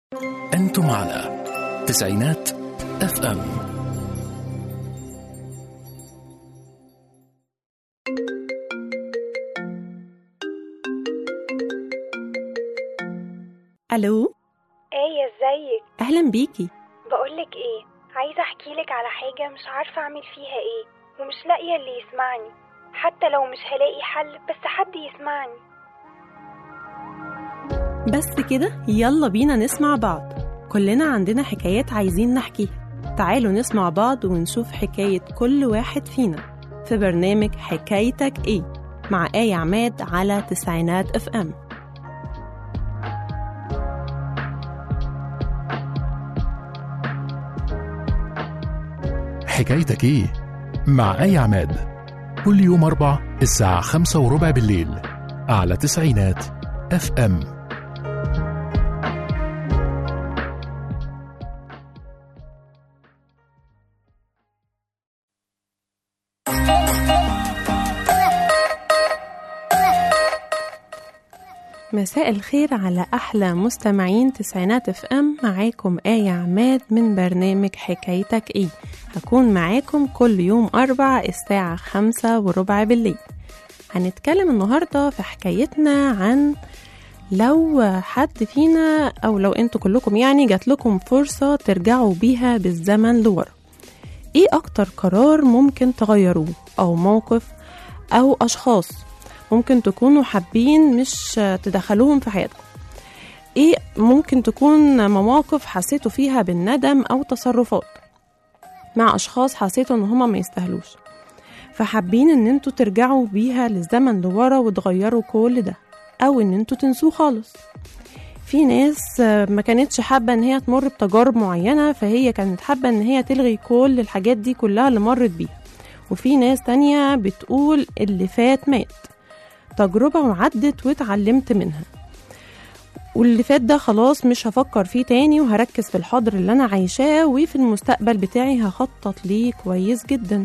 أنتم على تسعينات اف ام الو ايه ازيك اهلا بيكي بقولك ايه عايزه احكيلك على حاجه مش عارفه اعمل فيها ايه ومش لاقيه اللي يسمعني حتى لو مش هلاقي حل بس حد يسمعني بس كده يلا بينا نسمع بعض كلنا عندنا حكايات عايزين نحكيها تعالوا نسمع بعض ونشوف حكاية كل واحد فينا في برنامج حكايتك ايه مع آية عماد على تسعينات اف ام حكايتك ايه مع آية عماد كل يوم أربع الساعة خمسة وربع بالليل على تسعينات اف ام مساء الخير على أحلى مستمعين تسعينات اف ام معاكم آية عماد من برنامج حكايتك ايه هكون معاكم كل يوم أربع الساعة خمسة وربع بالليل هنتكلم النهاردة في حكايتنا عن لو حد فينا أو لو انتوا كلكم يعني جات لكم فرصة ترجعوا بيها بالزمن لورا ايه أكتر قرار ممكن تغيروه أو موقف أو أشخاص ممكن تكونوا حابين مش تدخلوهم في حياتكم ايه ممكن تكون مواقف حسيتوا فيها بالندم او تصرفات مع اشخاص حسيتوا ان هما ما يستاهلوش فحابين ان انتوا ترجعوا بيها للزمن لورا وتغيروا كل ده او ان انتوا تنسوه خالص في ناس ما كانتش حابة ان هي تمر بتجارب معينة فهي كانت حابة ان هي تلغي كل الحاجات دي كلها اللي مرت بيها وفي ناس تانية بتقول اللي فات مات تجربة وعدت واتعلمت منها واللي فات ده خلاص مش هفكر فيه تاني وهركز في الحاضر اللي أنا عايشاه وفي المستقبل بتاعي هخطط ليه كويس جدا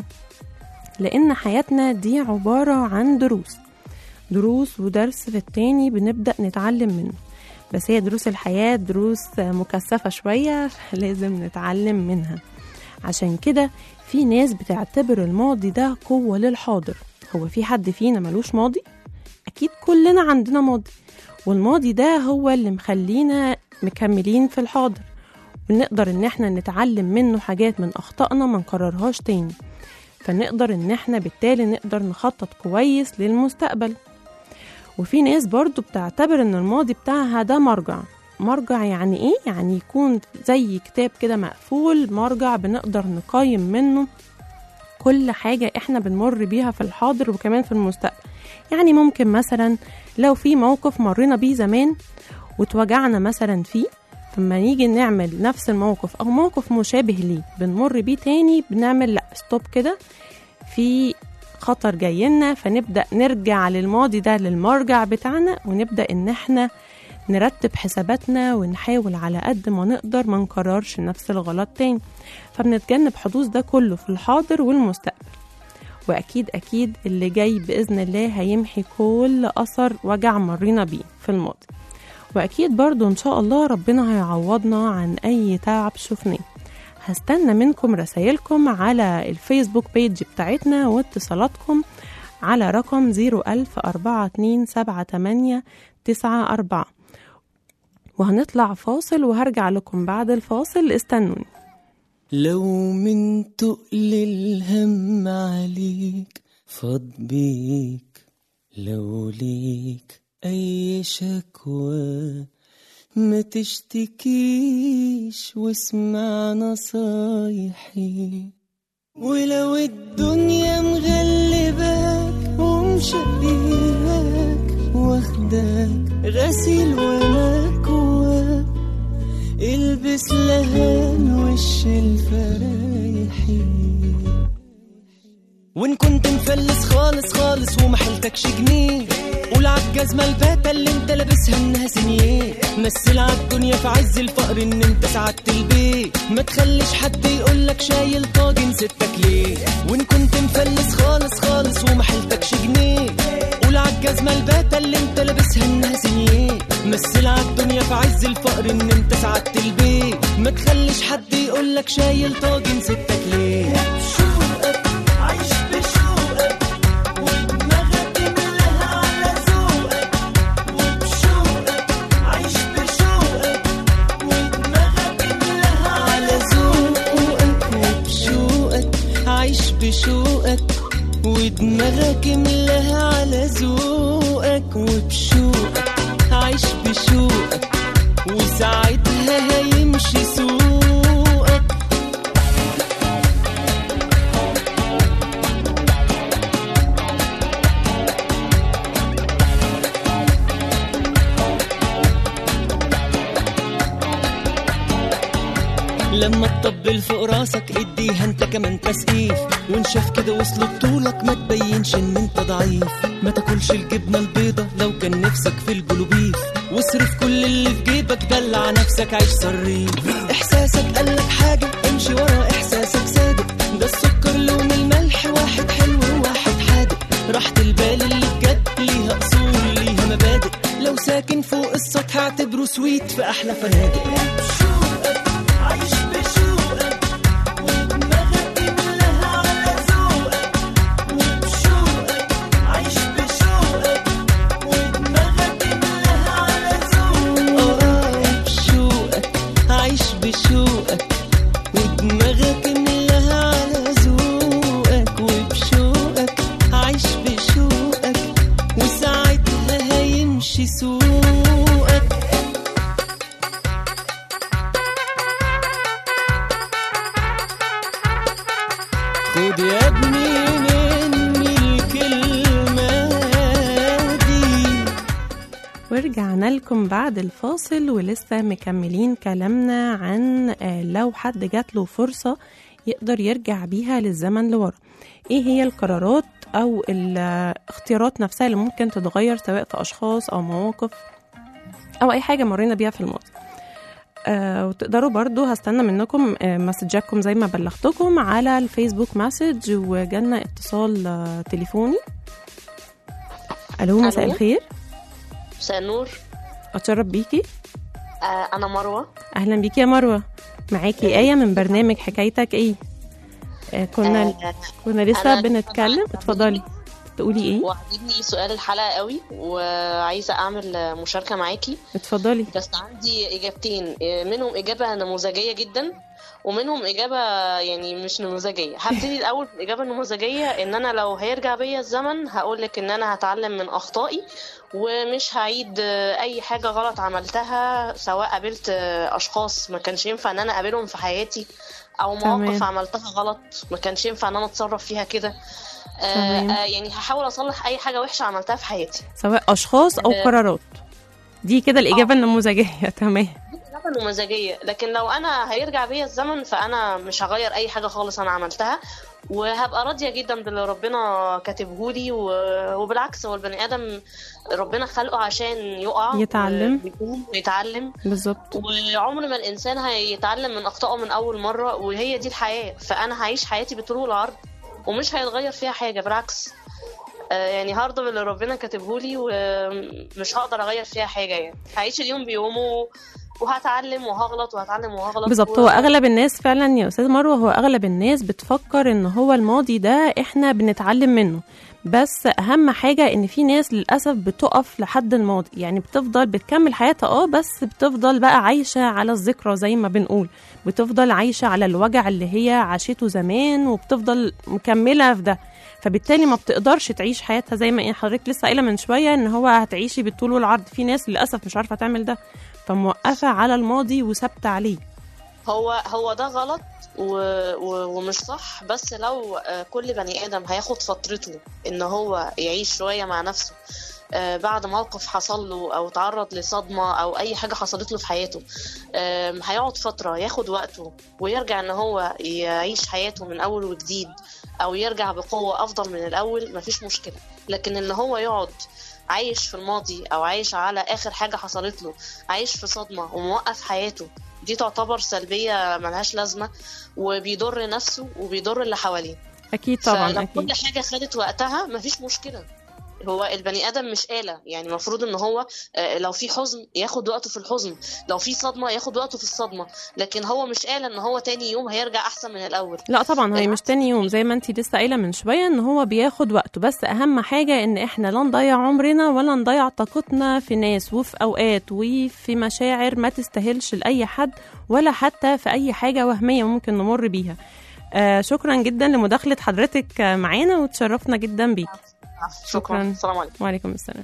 لأن حياتنا دي عبارة عن دروس دروس ودرس في التاني بنبدأ نتعلم منه بس هي دروس الحياة دروس مكثفة شوية لازم نتعلم منها عشان كده في ناس بتعتبر الماضي ده قوة للحاضر هو في حد فينا ملوش ماضي؟ أكيد كلنا عندنا ماضي والماضي ده هو اللي مخلينا مكملين في الحاضر ونقدر ان احنا نتعلم منه حاجات من اخطائنا ما نكررهاش تاني فنقدر ان احنا بالتالي نقدر نخطط كويس للمستقبل وفي ناس برضو بتعتبر ان الماضي بتاعها ده مرجع مرجع يعني ايه يعني يكون زي كتاب كده مقفول مرجع بنقدر نقيم منه كل حاجة احنا بنمر بيها في الحاضر وكمان في المستقبل يعني ممكن مثلا لو في موقف مرينا بيه زمان وتوجعنا مثلا فيه فلما نيجي نعمل نفس الموقف او موقف مشابه ليه بنمر بيه تاني بنعمل لا ستوب كده في خطر جاي لنا فنبدا نرجع للماضي ده للمرجع بتاعنا ونبدا ان احنا نرتب حساباتنا ونحاول على قد ما نقدر ما نكررش نفس الغلط تاني فبنتجنب حدوث ده كله في الحاضر والمستقبل وأكيد أكيد اللي جاي بإذن الله هيمحي كل أثر وجع مرينا بيه في الماضي وأكيد برضو إن شاء الله ربنا هيعوضنا عن أي تعب شفناه هستنى منكم رسايلكم على الفيسبوك بيج بتاعتنا واتصالاتكم على رقم 010427894 وهنطلع فاصل وهرجع لكم بعد الفاصل استنوني لو من تقل الهم عليك فاض بيك لو ليك أي شكوى ما تشتكيش واسمع نصايحي ولو الدنيا مغلباك ومشقياك واخداك غسيل ومكواك البس لهان وش الفرايحي وان كنت مفلس خالص خالص وما حيلتكش جنيه قول عالجزمة الباتة اللي انت لابسها انها سنيه مثل عالدنيا في عز الفقر ان انت سعدت البيت ما تخليش حد يقولك شايل طاجن ستك ليه وان كنت مفلس خالص خالص وما حيلتكش جنيه قول عالجزمة الباتة اللي انت لابسها انها سنيه مثل عالدنيا في عز الفقر ان انت سعدت البيت ما تخليش حد يقولك شايل طاجن ستك ليه بشوقك عايش بشوقك ودماغك ملها على ذوقك وبشوقك عايش بشوقك ودماغك ملها على ذوقك وبشوقك عايش بشوقك ودماغك ملها على ذوقك وبشوقك عايش بشوقك وساعتها هيمشي سوقك لما تطبل فوق راسك اديها انت كمان تسقيف وان شاف كده وصل بطولك ما تبينش ان انت ضعيف ما تاكلش الجبنه البيضه لو كان نفسك في الجلوبيف واصرف كل اللي في جيبك دلع نفسك عيش صريف احساسك قالك حاجه امشي ورا احساسك صادق ده السكر لون الملح واحد حلو وواحد حادق راحة البال اللي بجد ليها اصول ليها مبادئ لو ساكن فوق السطح اعتبره سويت في احلى فنادق عايش بشوقك ودماغك ملها على ذوقك وبشوقك عايش بشوقك ودماغك ملها على ذوقك اه بشوقك عايش بشوقك ودماغك ملها على ذوقك وبشوقك عايش بشوقك وساعتها هيمشي سوقك خد يا ابني مني الكلمة دي ورجعنا لكم بعد الفاصل ولسه مكملين كلامنا عن آه، لو حد جات له فرصة يقدر يرجع بيها للزمن لورا ايه هي القرارات او الاختيارات نفسها اللي ممكن تتغير سواء في اشخاص او مواقف او اي حاجة مرينا بيها في الماضي آه وتقدروا برضو هستنى منكم آه مسجاتكم زي ما بلغتكم على الفيسبوك مسج وجالنا اتصال آه تليفوني الو مساء ألو. الخير مساء النور اتشرف بيكي آه انا مروه اهلا بيكي يا مروه معاكي ايه من برنامج حكايتك ايه آه كنا آه كنا لسه أنا بنتكلم طبعاً اتفضلي تقولي ايه وعجبني سؤال الحلقه قوي وعايزه اعمل مشاركه معاكي اتفضلي بس عندي اجابتين آه، منهم اجابه نموذجيه جدا ومنهم اجابه يعني مش نموذجيه هبتدي الاول بالاجابه النموذجيه ان انا لو هيرجع بيا الزمن هقول لك ان انا هتعلم من اخطائي ومش هعيد آه، اي حاجه غلط عملتها سواء قابلت آه، اشخاص ما كانش ينفع ان انا اقابلهم في حياتي او تمام. مواقف عملتها غلط ما كانش ينفع ان انا اتصرف فيها كده آه تمام. آه يعني هحاول اصلح اي حاجه وحشه عملتها في حياتي سواء اشخاص او آه. قرارات دي كده الاجابه النموذجيه تمام الإجابة نموذجية لكن لو أنا هيرجع بيا الزمن فأنا مش هغير أي حاجة خالص أنا عملتها وهبقى راضية جدا باللي ربنا كاتبهولي و- وبالعكس هو البني آدم ربنا خلقه عشان يقع يتعلم. ويقوم ويتعلم بالظبط وعمر ما الإنسان هيتعلم من أخطائه من أول مرة وهي دي الحياة فأنا هعيش حياتي بطول العرض ومش هيتغير فيها حاجة بالعكس آه، يعني هرضى باللي ربنا كاتبهولي ومش هقدر أغير فيها حاجة يعني هعيش اليوم بيومه وهتعلم وهغلط وهتعلم وهغلط بالظبط و- هو اغلب الناس فعلا يا استاذ مروه هو اغلب الناس بتفكر ان هو الماضي ده احنا بنتعلم منه بس اهم حاجه ان في ناس للاسف بتقف لحد الماضي يعني بتفضل بتكمل حياتها اه بس بتفضل بقى عايشه على الذكرى زي ما بنقول بتفضل عايشه على الوجع اللي هي عاشته زمان وبتفضل مكمله في ده فبالتالي ما بتقدرش تعيش حياتها زي ما إيه حضرتك لسه قايله من شويه ان هو هتعيشي بالطول والعرض في ناس للاسف مش عارفه تعمل ده فموقفه على الماضي وثابته عليه هو هو ده غلط و... و... ومش صح بس لو آه، كل بني ادم هياخد فترته ان هو يعيش شويه مع نفسه آه، بعد موقف حصل له او تعرض لصدمه او اي حاجه حصلت له في حياته آم، هيقعد فتره ياخد وقته ويرجع ان هو يعيش حياته من اول وجديد او يرجع بقوه افضل من الاول مفيش مشكله لكن ان هو يقعد عايش في الماضي او عايش على اخر حاجه حصلت له عايش في صدمه وموقف حياته دي تعتبر سلبيه ملهاش لازمه وبيضر نفسه وبيضر اللي حواليه اكيد طبعا فلو اكيد كل حاجه خدت وقتها مفيش مشكله هو البني ادم مش آلة يعني المفروض ان هو آه، لو في حزن ياخد وقته في الحزن لو في صدمه ياخد وقته في الصدمه لكن هو مش آلة ان هو تاني يوم هيرجع احسن من الاول لا طبعا هي مش تاني يوم زي ما انتي لسه قايله من شويه ان هو بياخد وقته بس اهم حاجه ان احنا لا نضيع عمرنا ولا نضيع طاقتنا في ناس وفي اوقات وفي مشاعر ما تستاهلش لاي حد ولا حتى في اي حاجه وهميه ممكن نمر بيها آه شكرا جدا لمداخله حضرتك آه، معانا وتشرفنا جدا بيك شكراً. شكرا السلام عليكم وعليكم السلام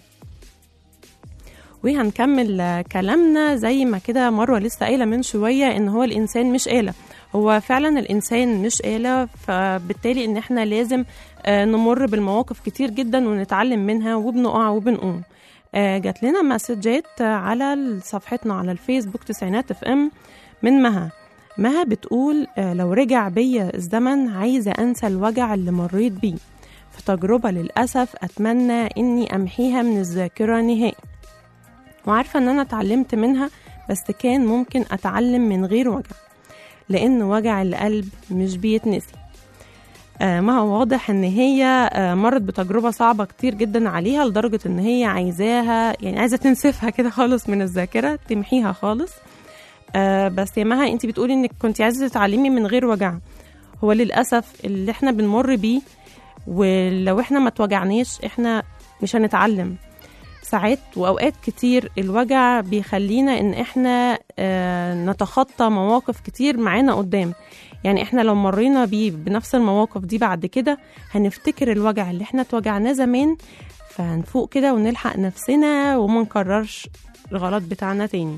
وهنكمل آه، كلامنا زي ما كده مروه لسه قايله من شويه ان هو الانسان مش آلة هو فعلا الانسان مش آلة فبالتالي ان احنا لازم آه، نمر بالمواقف كتير جدا ونتعلم منها وبنقع وبنقوم آه، جات لنا مسجات آه، على صفحتنا على الفيسبوك تسعينات اف ام من مها مها بتقول آه، لو رجع بيا الزمن عايزة أنسى الوجع اللي مريت بيه في تجربة للأسف أتمنى إني أمحيها من الذاكرة نهائي وعارفة إن أنا اتعلمت منها بس كان ممكن أتعلم من غير وجع لأن وجع القلب مش بيتنسي آه ما هو واضح ان هي آه مرت بتجربه صعبه كتير جدا عليها لدرجه ان هي عايزاها يعني عايزه تنسفها كده خالص من الذاكره تمحيها خالص آه بس يا مها انت بتقولي انك كنت عايزه تتعلمي من غير وجع هو للاسف اللي احنا بنمر بيه ولو احنا ما توجعناش احنا مش هنتعلم ساعات واوقات كتير الوجع بيخلينا ان احنا آه نتخطى مواقف كتير معانا قدام يعني احنا لو مرينا بيه بنفس المواقف دي بعد كده هنفتكر الوجع اللي احنا اتوجعناه زمان فهنفوق كده ونلحق نفسنا وما نكررش الغلط بتاعنا تاني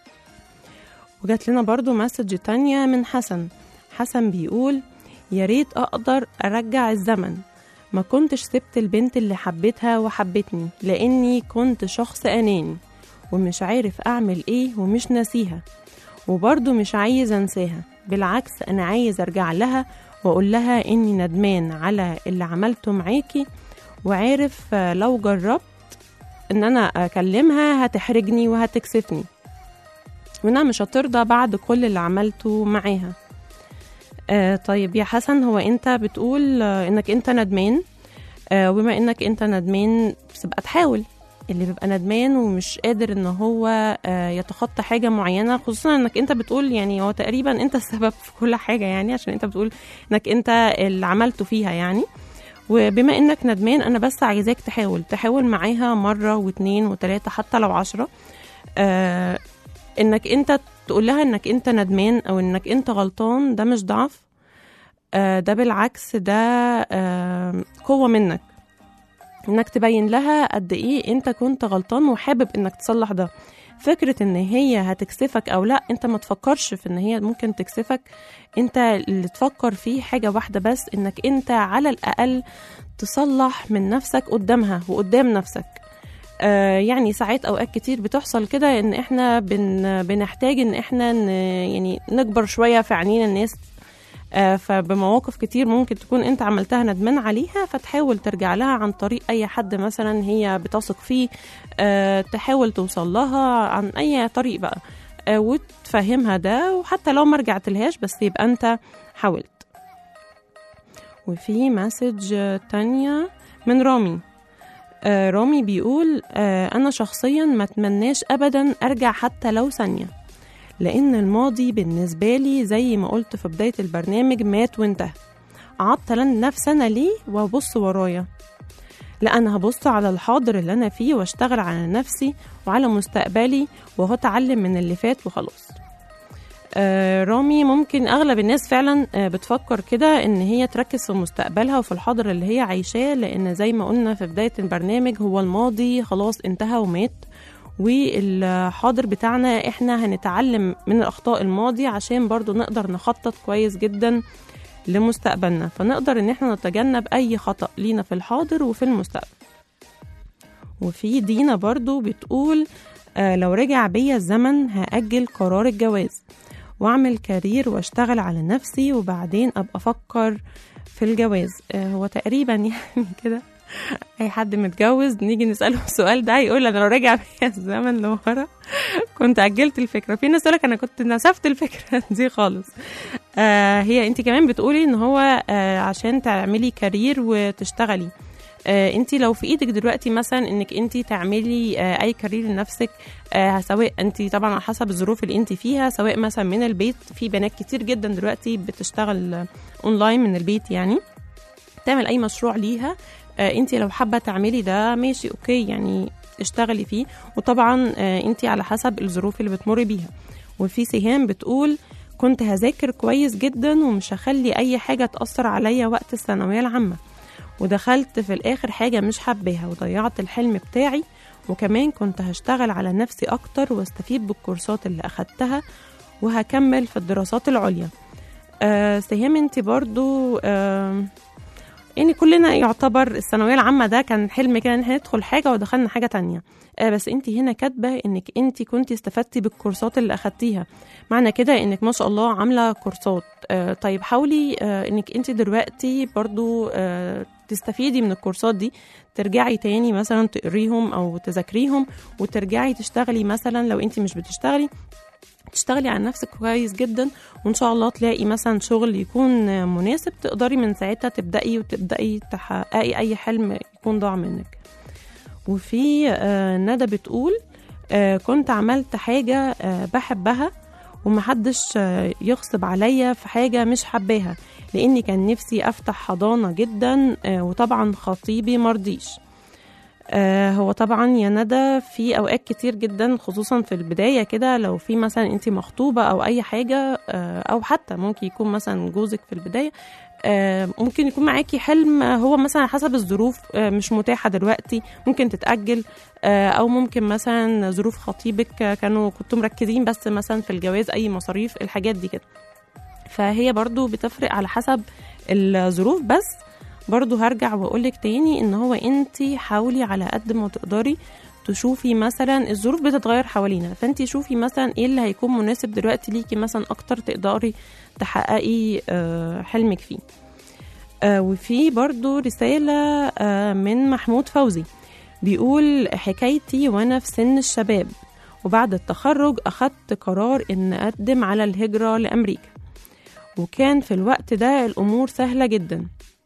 وجات لنا برضو مسج تانية من حسن حسن بيقول يا ريت اقدر ارجع الزمن ما كنتش سبت البنت اللي حبيتها وحبتني لاني كنت شخص اناني ومش عارف اعمل ايه ومش ناسيها وبرضه مش عايز انساها بالعكس انا عايز ارجع لها واقول لها اني ندمان على اللي عملته معاكي وعارف آه، لو جربت ان انا اكلمها هتحرجني وهتكسفني وانها مش هترضى بعد كل اللي عملته معاها آه طيب يا حسن هو انت بتقول آه انك انت ندمان آه وبما انك انت ندمان تبقى تحاول اللي بيبقى ندمان ومش قادر ان هو آه يتخطى حاجه معينه خصوصا انك انت بتقول يعني هو تقريبا انت السبب في كل حاجه يعني عشان انت بتقول انك انت اللي عملته فيها يعني وبما انك ندمان انا بس عايزاك تحاول تحاول معاها مره واتنين وتلاته حتى لو عشرة آه انك انت تقول لها انك انت ندمان او انك انت غلطان ده مش ضعف آه ده بالعكس ده آه قوه منك انك تبين لها قد ايه انت كنت غلطان وحابب انك تصلح ده فكرة ان هي هتكسفك او لا انت ما تفكرش في ان هي ممكن تكسفك انت اللي تفكر فيه حاجة واحدة بس انك انت على الاقل تصلح من نفسك قدامها وقدام نفسك آه يعني ساعات اوقات كتير بتحصل كده ان احنا بن بنحتاج ان احنا ن يعني نكبر شوية في عينين الناس آه، فبمواقف كتير ممكن تكون انت عملتها ندمان عليها فتحاول ترجع لها عن طريق اي حد مثلا هي بتثق فيه آه، تحاول توصل لها عن اي طريق بقى آه، وتفهمها ده وحتى لو ما رجعتلهاش بس يبقى انت حاولت وفي مسج آه، تانية من رامي آه، رامي بيقول آه، انا شخصيا ما اتمناش ابدا ارجع حتى لو ثانيه لأن الماضي بالنسبة لي زي ما قلت في بداية البرنامج مات وانتهى أعطل نفسي أنا ليه وأبص ورايا لا أنا هبص على الحاضر اللي أنا فيه واشتغل على نفسي وعلى مستقبلي وهو أتعلم من اللي فات وخلاص آه رامي ممكن أغلب الناس فعلا آه بتفكر كده إن هي تركز في مستقبلها وفي الحاضر اللي هي عايشاه لأن زي ما قلنا في بداية البرنامج هو الماضي خلاص انتهى ومات والحاضر بتاعنا احنا هنتعلم من الاخطاء الماضي عشان برضو نقدر نخطط كويس جدا لمستقبلنا فنقدر ان احنا نتجنب اي خطأ لينا في الحاضر وفي المستقبل وفي دينا برضو بتقول آه لو رجع بيا الزمن هأجل قرار الجواز واعمل كارير واشتغل على نفسي وبعدين ابقى افكر في الجواز آه هو تقريبا يعني كده اي حد متجوز نيجي نساله السؤال ده يقول انا لو راجع بيا الزمن لورا كنت اجلت الفكره في ناس تقول لك انا كنت نسفت الفكره دي خالص آه هي انت كمان بتقولي ان هو آه عشان تعملي كارير وتشتغلي آه انت لو في ايدك دلوقتي مثلا انك انت تعملي آه اي كارير لنفسك آه سواء انت طبعا على حسب الظروف اللي انت فيها سواء مثلا من البيت في بنات كتير جدا دلوقتي بتشتغل آه، اونلاين من البيت يعني تعمل اي مشروع ليها آه انت لو حابه تعملي ده ماشي اوكي يعني اشتغلي فيه وطبعا آه انت على حسب الظروف اللي بتمر بيها وفي سهام بتقول كنت هذاكر كويس جدا ومش هخلي اي حاجه تاثر عليا وقت الثانويه العامه ودخلت في الاخر حاجه مش حباها وضيعت الحلم بتاعي وكمان كنت هشتغل على نفسي اكتر واستفيد بالكورسات اللي اخدتها وهكمل في الدراسات العليا آه سهام انت برضو آه يعني كلنا يعتبر الثانويه العامه ده كان حلم كده ان احنا ندخل حاجه ودخلنا حاجه تانية آه بس انت هنا كاتبه انك انت كنتي استفدتي بالكورسات اللي اخدتيها معنى كده انك ما شاء الله عامله كورسات آه طيب حاولي آه انك انت دلوقتي برضو آه تستفيدي من الكورسات دي ترجعي تاني مثلا تقريهم او تذاكريهم وترجعي تشتغلي مثلا لو انت مش بتشتغلي تشتغلي على نفسك كويس جدا وان شاء الله تلاقي مثلا شغل يكون مناسب تقدري من ساعتها تبدأي وتبدأي تحققي اي حلم يكون ضاع منك وفي آه، ندى بتقول آه، كنت عملت حاجة آه، بحبها ومحدش آه، يغصب عليا في حاجة مش حباها لأني كان نفسي أفتح حضانة جدا آه، وطبعا خطيبي مرضيش آه، هو طبعا يا ندى في اوقات كتير جدا خصوصا في البدايه كده لو في مثلا انت مخطوبه او اي حاجه آه، او حتى ممكن يكون مثلا جوزك في البدايه آه، ممكن يكون معاكي حلم آه، هو مثلا حسب الظروف آه، مش متاحه دلوقتي ممكن تتاجل آه، او ممكن مثلا ظروف خطيبك آه، كانوا كنتوا مركزين بس مثلا في الجواز اي مصاريف الحاجات دي كده فهي برضو بتفرق على حسب الظروف بس برضو هرجع واقولك تاني ان هو انت حاولي على قد ما تقدري تشوفي مثلا الظروف بتتغير حوالينا فانت شوفي مثلا ايه اللي هيكون مناسب دلوقتي ليكي مثلا اكتر تقدري تحققي آه، حلمك فيه آه، وفي برضو رسالة آه، من محمود فوزي بيقول حكايتي وانا في سن الشباب وبعد التخرج اخدت قرار ان اقدم على الهجرة لامريكا وكان في الوقت ده الامور سهلة جدا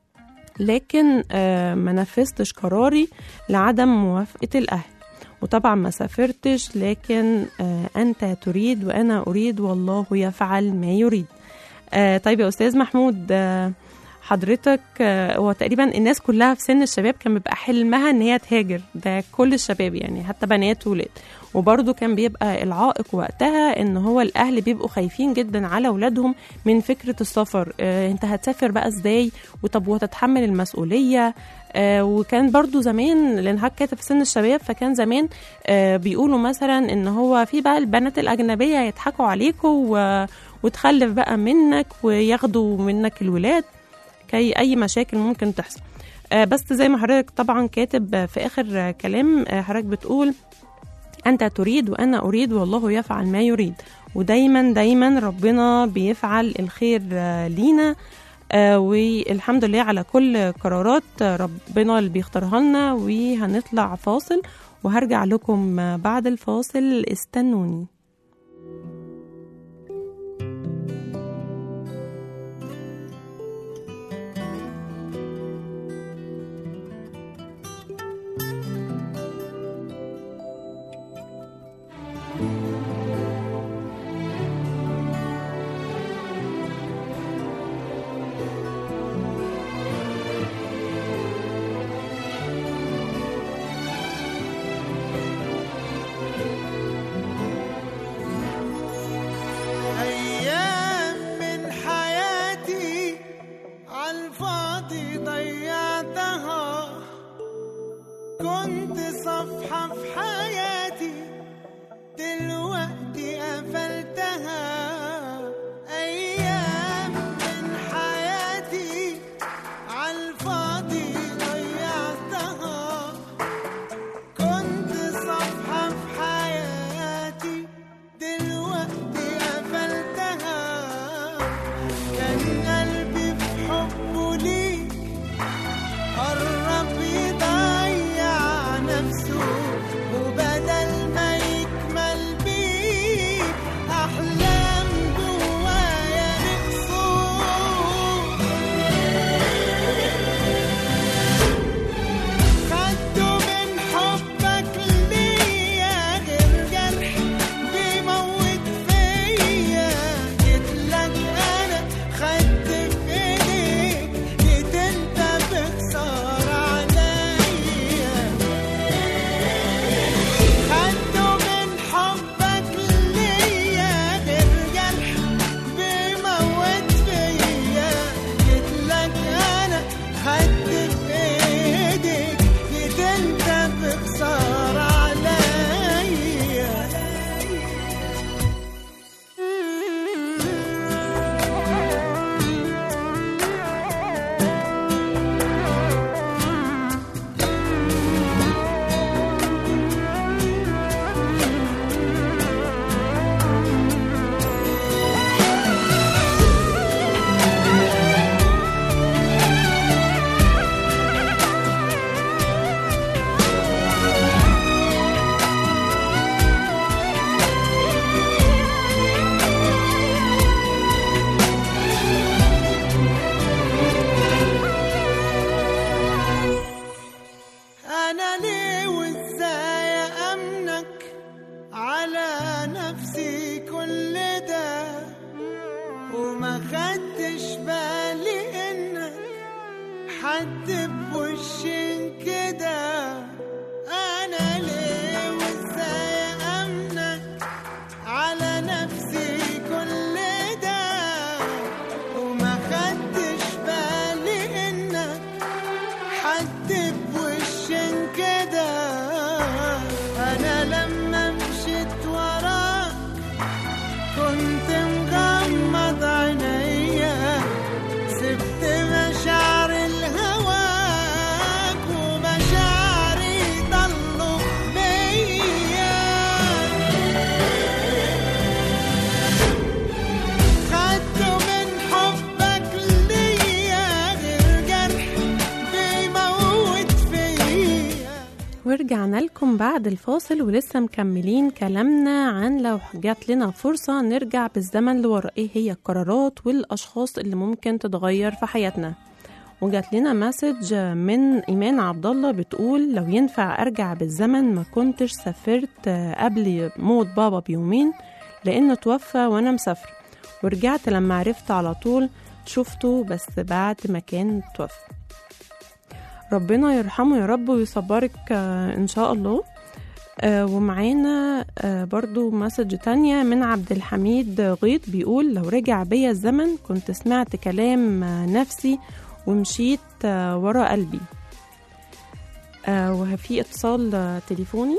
لكن آه، ما نفذتش قراري لعدم موافقة الأهل وطبعا ما سافرتش لكن آه، أنت تريد وأنا أريد والله يفعل ما يريد آه، طيب يا أستاذ محمود آه، حضرتك آه، هو تقريبا الناس كلها في سن الشباب كان بيبقى حلمها ان هي تهاجر ده كل الشباب يعني حتى بنات وولاد وبرضه كان بيبقى العائق وقتها ان هو الاهل بيبقوا خايفين جدا على اولادهم من فكره السفر آه انت هتسافر بقى ازاي وطب وتتحمل المسؤوليه آه وكان برضو زمان لان حضرتك كاتب في سن الشباب فكان زمان آه بيقولوا مثلا ان هو في بقى البنات الاجنبيه يضحكوا عليكم و... وتخلف بقى منك وياخدوا منك الولاد كي اي مشاكل ممكن تحصل آه بس زي ما حضرتك طبعا كاتب في اخر آه، كلام آه، حضرتك بتقول انت تريد وانا اريد والله يفعل ما يريد ودايما دايما ربنا بيفعل الخير آه، لينا آه، والحمد لله على كل قرارات آه، ربنا اللي بيختارها لنا وهنطلع فاصل وهرجع لكم آه، بعد الفاصل استنوني خدتش بالي انك حد بوشي كده انا ليه وازاي امنك على نفسي كل ده وما خدتش بالي انك حد بوشي كده انا لما مشيت وراك كنت مغمض عينيا سبت مشاعر الهواك ومشاعري ضلوا بيا خدته من حبك ليا غير جرح بيموت فيا ورجعنا لكم بعد الفاصل ولسه مكملين كلامنا عن لو جات لنا فرصة نرجع بالزمن لورا ايه هي القرارات والأشخاص اللي ممكن تتغير في حياتنا وجات لنا مسج من إيمان عبد الله بتقول لو ينفع أرجع بالزمن ما كنتش سافرت قبل موت بابا بيومين لأنه توفى وأنا مسافرة ورجعت لما عرفت على طول شفته بس بعد ما كان توفى ربنا يرحمه يا رب ويصبرك آه، ان شاء الله آه، ومعانا آه، برضو مسج تانية من عبد الحميد غيط بيقول لو رجع بيا الزمن كنت سمعت كلام آه، نفسي ومشيت آه، ورا قلبي آه، وفي اتصال آه، تليفوني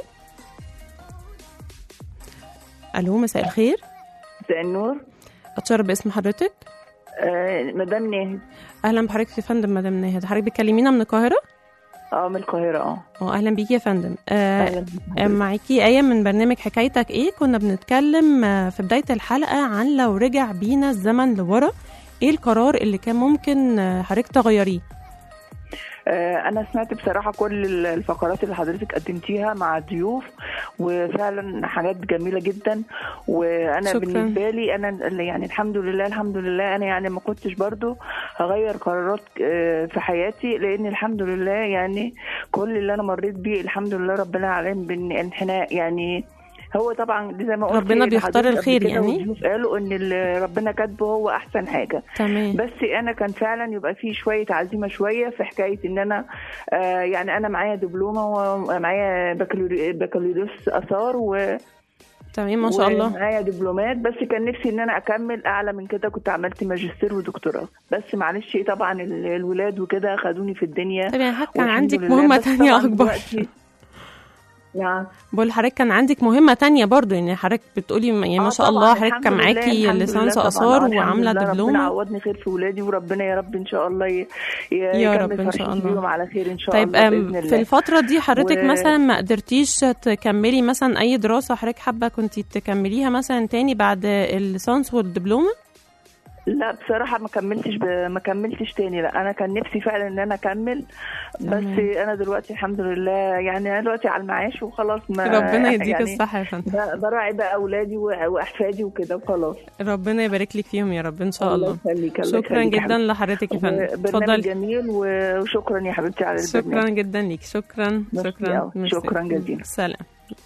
الو مساء الخير مساء النور اتشرف باسم حضرتك آه مدام ناهد اهلا بحضرتك يا فندم مدام ناهد حضرتك بتكلمينا من القاهره اه من القاهرة اه اه اهلا بيكي يا فندم آه، أهلا بك. معاكي آية من برنامج حكايتك ايه كنا بنتكلم آه، في بداية الحلقة عن لو رجع بينا الزمن لورا ايه القرار اللي كان ممكن آه، حضرتك تغيريه آه انا سمعت بصراحة كل الفقرات اللي حضرتك قدمتيها مع الضيوف وفعلا حاجات جميلة جدا وانا شكراً. بالنسبة لي انا يعني الحمد لله الحمد لله انا يعني ما كنتش برضو هغير قرارات آه، في حياتي لان الحمد لله يعني كل اللي انا مريت بيه الحمد لله ربنا عليهم بالانحناء يعني هو طبعا زي ما قلت ربنا بيختار لحضرتك قبل الخير كده يعني؟ والضيوف قالوا ان اللي ربنا كاتبه هو احسن حاجه تمام بس انا كان فعلا يبقى في شويه عزيمه شويه في حكايه ان انا آه يعني انا معايا دبلومه ومعايا بكالوري- بكالوريوس اثار و تمام ما شاء الله معايا دبلومات بس كان نفسي ان انا اكمل اعلى من كده كنت عملت ماجستير ودكتوراه بس معلش طبعا ال- الولاد وكده خدوني في الدنيا طب يعني حضرتك كان والحمد عندك لله. مهمة بس تانية طبعاً أكبر دلوقتي- نعم بقول حضرتك كان عندك مهمة تانية برضو يعني حضرتك بتقولي يعني ما آه شاء طبعاً، الله حضرتك الحمد كان لله، معاكي الحمد ليسانس لله طبعاً، آثار آه، الحمد وعاملة لله، ربنا دبلومة عوضني خير في ولادي وربنا يا رب ان شاء الله ي... ي... يا يكمل رب إن شاء فرحتي الله. بيهم على خير ان شاء طيب الله أم، باذن الله في الفترة دي حضرتك و- مثلا ما قدرتيش تكملي مثلا أي دراسة حضرتك حابة كنتي تكمليها مثلا تاني بعد الليسانس والدبلومة؟ لا بصراحة ما كملتش ب... ما كملتش تاني لا أنا كان نفسي فعلا إن أنا أكمل بس تمام. أنا دلوقتي الحمد لله يعني أنا دلوقتي على المعاش وخلاص ما ربنا يديك يعني الصحة يا فندم ب- براعي بقى أولادي و- وأحفادي وكده وخلاص ربنا يبارك لك فيهم يا رب إن شاء الله يخليك الله شكرا يخليك يا جدا حبيبتي. لحضرتك يا فندم برنامج اتفضلي جميل و- وشكرا يا حبيبتي على شكرا البرنامج جدا ليك شكرا ميرسي شكرا أوي. ميرسي. شكرا جزيلا. سلام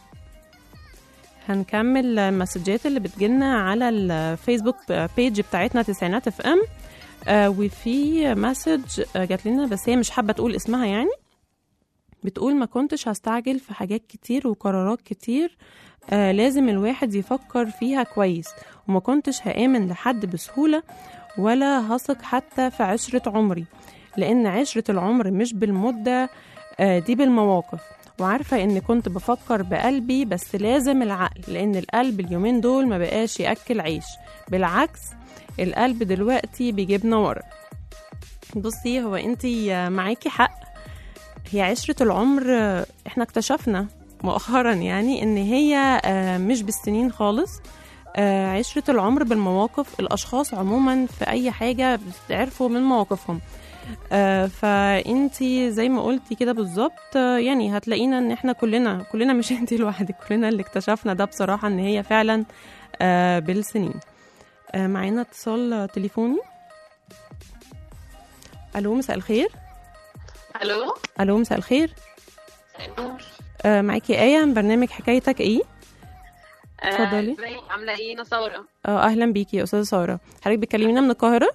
هنكمل المسجات اللي بتجيلنا على الفيسبوك بيج بتاعتنا تسعينات اف ام آه وفي مسج آه جات لنا بس هي مش حابه تقول اسمها يعني بتقول ما كنتش هستعجل في حاجات كتير وقرارات كتير آه لازم الواحد يفكر فيها كويس وما كنتش هآمن لحد بسهولة ولا هثق حتى في عشرة عمري لأن عشرة العمر مش بالمدة آه دي بالمواقف وعارفة إن كنت بفكر بقلبي بس لازم العقل لأن القلب اليومين دول ما بقاش يأكل عيش بالعكس القلب دلوقتي بيجيبنا ورا بصي هو انتي معاكي حق هي عشرة العمر آه، احنا اكتشفنا مؤخرا يعني ان هي آه، مش بالسنين خالص آه، عشرة العمر بالمواقف الأشخاص عموما في أي حاجة بتعرفوا من مواقفهم آه، فانتي زي ما قلتي كده بالظبط آه، يعني هتلاقينا ان احنا كلنا كلنا مش انتي لوحدك كلنا اللي اكتشفنا ده بصراحة ان هي فعلا آه، بالسنين آه، معانا اتصال آه، تليفوني الو مساء الخير الو الو مساء الخير آه، معاكي آية من برنامج حكايتك ايه اتفضلي. ازيك عامله ايه انا ساره اه اهلا بيكي يا استاذه ساره حضرتك بتكلمينا من القاهره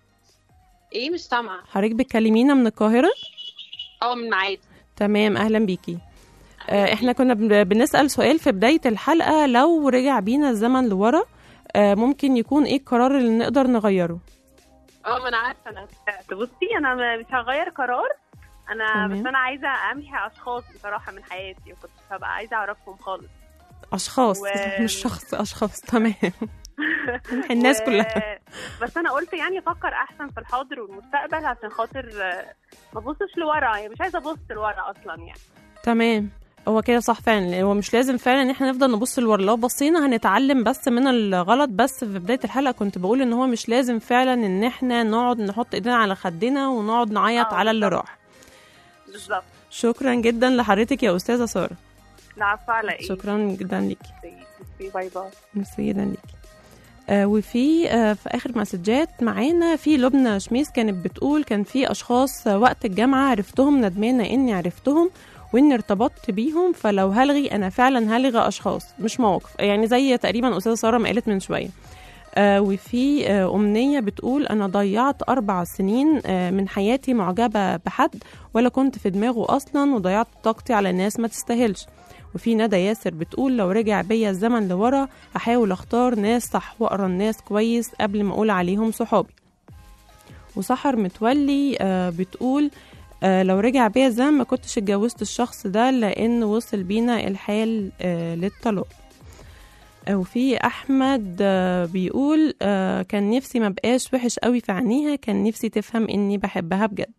ايه مش سامعه حضرتك بتكلمينا من القاهره اه من معاد تمام اهلا بيكي آه، احنا كنا بن- بنسال سؤال في بدايه الحلقه لو رجع بينا الزمن لورا آه، ممكن يكون ايه القرار اللي نقدر نغيره اه ما انا عارفه انا سمعت بصي انا م- مش هغير قرار انا تمام. بس انا عايزه امحي اشخاص بصراحه من حياتي وكنت هبقى عايزه اعرفهم خالص اشخاص و- مش شخص اشخاص تمام نمحي الناس و- كلها بس انا قلت يعني افكر احسن في الحاضر والمستقبل عشان خاطر آه، ما ابصش لورا يعني مش عايزه ابص لورا اصلا يعني تمام هو كده صح فعلا هو مش لازم فعلا ان احنا نفضل نبص لورا لو بصينا هنتعلم بس من الغلط بس في بدايه الحلقه كنت بقول ان هو مش لازم فعلا ان احنا نقعد نحط ايدينا على خدنا ونقعد نعيط آه، على اللي بالظبط. راح بالظبط شكرا جدا لحضرتك يا استاذه ساره العفو على ايه شكرا جدا ليكي باي باي ميرسي جدا ليكي آه وفي آه في اخر مسجات معانا في لبنى شميس كانت بتقول كان في اشخاص آه، وقت الجامعه عرفتهم ندمانه اني عرفتهم واني ارتبطت بيهم فلو هلغي انا فعلا هلغي اشخاص مش مواقف يعني زي تقريبا استاذه ساره ما قالت من شويه آه وفي آه أمنية بتقول أنا ضيعت أربع سنين آه من حياتي معجبة بحد ولا كنت في دماغه أصلا وضيعت طاقتي على ناس ما تستاهلش وفي ندى ياسر بتقول لو رجع بيا الزمن لورا هحاول اختار ناس صح واقرا الناس كويس قبل ما اقول عليهم صحابي وسحر متولي آه، بتقول آه، لو رجع بيا الزمن ما كنتش اتجوزت الشخص ده لان وصل بينا الحال آه، للطلاق آه، وفي احمد آه، بيقول آه، كان نفسي ما بقاش وحش قوي في عينيها كان نفسي تفهم اني بحبها بجد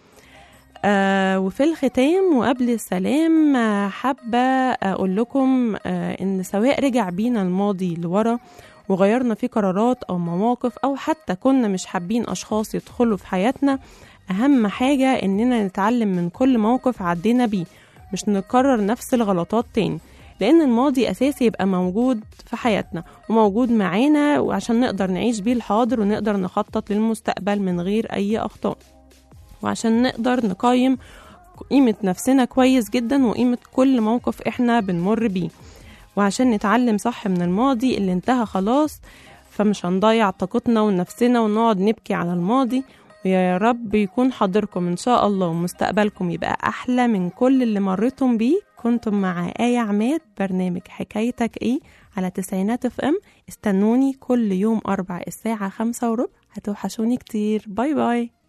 آه وفي الختام وقبل السلام آه، حابة أقول لكم آه إن سواء رجع بينا الماضي لورا وغيرنا فيه قرارات أو مواقف أو حتى كنا مش حابين أشخاص يدخلوا في حياتنا أهم حاجة إننا نتعلم من كل موقف عدينا بيه مش نكرر نفس الغلطات تاني لأن الماضي أساسي يبقى موجود في حياتنا وموجود معانا وعشان نقدر نعيش بيه الحاضر ونقدر نخطط للمستقبل من غير أي أخطاء وعشان نقدر نقيم قيمة نفسنا كويس جدا وقيمة كل موقف احنا بنمر بيه وعشان نتعلم صح من الماضي اللي انتهى خلاص فمش هنضيع طاقتنا ونفسنا ونقعد نبكي على الماضي ويا رب يكون حاضركم ان شاء الله ومستقبلكم يبقى احلى من كل اللي مريتم بيه كنتم مع آية عماد برنامج حكايتك ايه على تسعينات اف ام استنوني كل يوم اربع الساعة خمسة وربع هتوحشوني كتير باي باي